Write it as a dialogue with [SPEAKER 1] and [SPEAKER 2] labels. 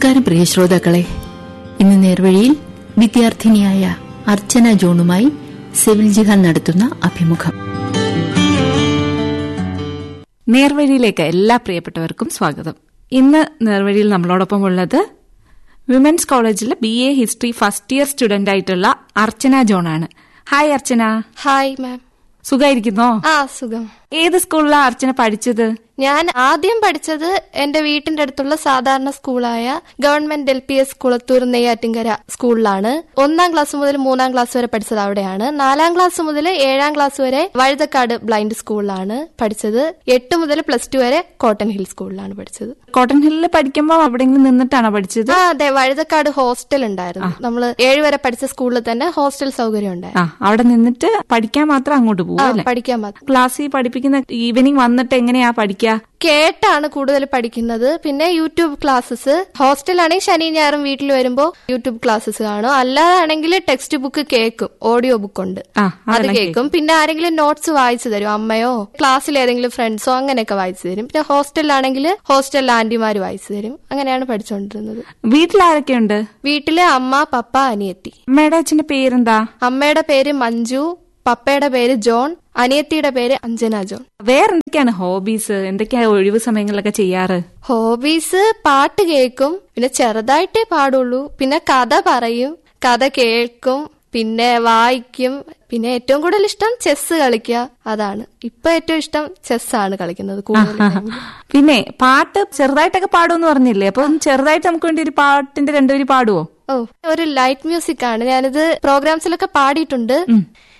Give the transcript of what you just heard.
[SPEAKER 1] നമസ്കാരം പ്രിയ ശ്രോതാക്കളെ ഇന്ന് നേർവഴിയിൽ വിദ്യാർത്ഥിനിയായ അർച്ചന ജോണുമായി സിവിൽ ജിഹാൻ നടത്തുന്ന അഭിമുഖം
[SPEAKER 2] നേർവഴിയിലേക്ക് എല്ലാ പ്രിയപ്പെട്ടവർക്കും സ്വാഗതം ഇന്ന് നേർവഴിയിൽ നമ്മളോടൊപ്പം ഉള്ളത് വിമൻസ് കോളേജിലെ B A history first year student ആയിട്ടുള്ള അർച്ചന ജോൺ ആണ് ഹായ് അർച്ചന
[SPEAKER 3] ഹായ് മാം
[SPEAKER 2] സുഖായിരിക്കുന്നോ
[SPEAKER 3] ആ സുഖം
[SPEAKER 2] ഏത് സ്കൂളിലാണ് അർച്ചന പഠിച്ചത്
[SPEAKER 3] ഞാൻ ആദ്യം പഠിച്ചത് എന്റെ വീട്ടിന്റെ അടുത്തുള്ള സാധാരണ സ്കൂളായ government L P S Kulathur Neyyattinkara സ്കൂളിലാണ് ഒന്നാം ക്ലാസ് മുതൽ മൂന്നാം ക്ലാസ് വരെ പഠിച്ചത് അവിടെയാണ് നാലാം ക്ലാസ് മുതൽ ഏഴാം ക്ലാസ് വരെ വഴുതക്കാട് ബ്ലൈൻഡ് സ്കൂളിലാണ് പഠിച്ചത് എട്ട് മുതൽ പ്ലസ് ടു വരെ കോട്ടൺ ഹിൽ സ്കൂളിലാണ് പഠിച്ചത്
[SPEAKER 2] കോട്ടൺ ഹില്ലിൽ പഠിക്കുമ്പോൾ എവിടെയെങ്കിലും നിന്നിട്ടാണോ പഠിച്ചത്
[SPEAKER 3] ആ അതെ വഴുതക്കാട് ഹോസ്റ്റൽ ഉണ്ടായിരുന്നു നമ്മള് ഏഴ് വരെ പഠിച്ച സ്കൂളിൽ തന്നെ ഹോസ്റ്റൽ സൗകര്യം ഉണ്ടായിരുന്നു
[SPEAKER 2] ആ അവിടെ നിന്നിട്ട് പഠിക്കാൻ മാത്രം അങ്ങോട്ട് പോകും
[SPEAKER 3] ആ
[SPEAKER 2] അല്ലേ
[SPEAKER 3] പഠിക്കാൻ മാത്രം
[SPEAKER 2] ക്ലാസ്സിൽ പഠിപ്പിക്കുന്ന ഈവനിങ് വന്നിട്ട് എങ്ങനെയാ പഠിക്കുക
[SPEAKER 3] കേട്ടാണ് കൂടുതൽ പഠിക്കുന്നത് പിന്നെ യൂട്യൂബ് ക്ലാസ്സസ് ഹോസ്റ്റലാണെങ്കിൽ ശനി ഞായറും വീട്ടിൽ വരുമ്പോൾ യൂട്യൂബ് ക്ലാസ്സസ് കാണും അല്ലാതാണെങ്കിൽ ടെക്സ്റ്റ് ബുക്ക് കേൾക്കും ഓഡിയോ ബുക്ക് ഉണ്ട്
[SPEAKER 2] ആ
[SPEAKER 3] അത്
[SPEAKER 2] അതെല്ലാം
[SPEAKER 3] കേൾക്കും പിന്നെ ആരെങ്കിലും നോട്ട്സ് വായിച്ചു തരും അമ്മയോ ക്ലാസ്സിൽ ഏതെങ്കിലും ഫ്രണ്ട്സോ അങ്ങനെയൊക്കെ വായിച്ചു തരും പിന്നെ ഹോസ്റ്റലിലാണെങ്കിൽ ഹോസ്റ്റലിൽ ആന്റിമാര് വായിച്ചു തരും അങ്ങനെയാണ് പഠിച്ചുകൊണ്ടിരുന്നത്
[SPEAKER 2] വീട്ടിൽ ആരൊക്കെയുണ്ട്
[SPEAKER 3] വീട്ടില് അമ്മ പപ്പ അനിയത്തി
[SPEAKER 2] അമ്മയുടെ അച്ഛന്റെ പേരെന്താ
[SPEAKER 3] അമ്മയുടെ പേര് മഞ്ജു പപ്പയുടെ പേര് ജോൺ അനിയത്തിയുടെ പേര് അഞ്ജന ജോൺ
[SPEAKER 2] വേറെന്തൊക്കെയാണ് ഹോബീസ് എന്തൊക്കെയാ ഒഴിവ് സമയങ്ങളിലൊക്കെ ചെയ്യാറ്
[SPEAKER 3] ഹോബീസ് പാട്ട് കേൾക്കും പിന്നെ ചെറുതായിട്ടേ പാടുള്ളൂ പിന്നെ കഥ പറയും കഥ കേൾക്കും പിന്നെ വായിക്കും പിന്നെ ഏറ്റവും കൂടുതൽ ഇഷ്ടം ചെസ് കളിക്കുക അതാണ് ഇപ്പൊ ഏറ്റവും ഇഷ്ടം ചെസ്സാണ് കളിക്കുന്നത് കൂടുതൽ time.
[SPEAKER 2] പിന്നെ പാട്ട് ചെറുതായിട്ടൊക്കെ പാടുമെന്ന് പറഞ്ഞില്ലേ അപ്പൊ ഒന്ന് ചെറുതായിട്ട് നമുക്ക് വേണ്ടി ഒരു പാട്ടിന്റെ രണ്ടുപേര് പാടുവോ
[SPEAKER 3] ഓ ഒരു ലൈറ്റ് മ്യൂസിക് ആണ് ഞാനിത് പ്രോഗ്രാംസിലൊക്കെ പാടിയിട്ടുണ്ട്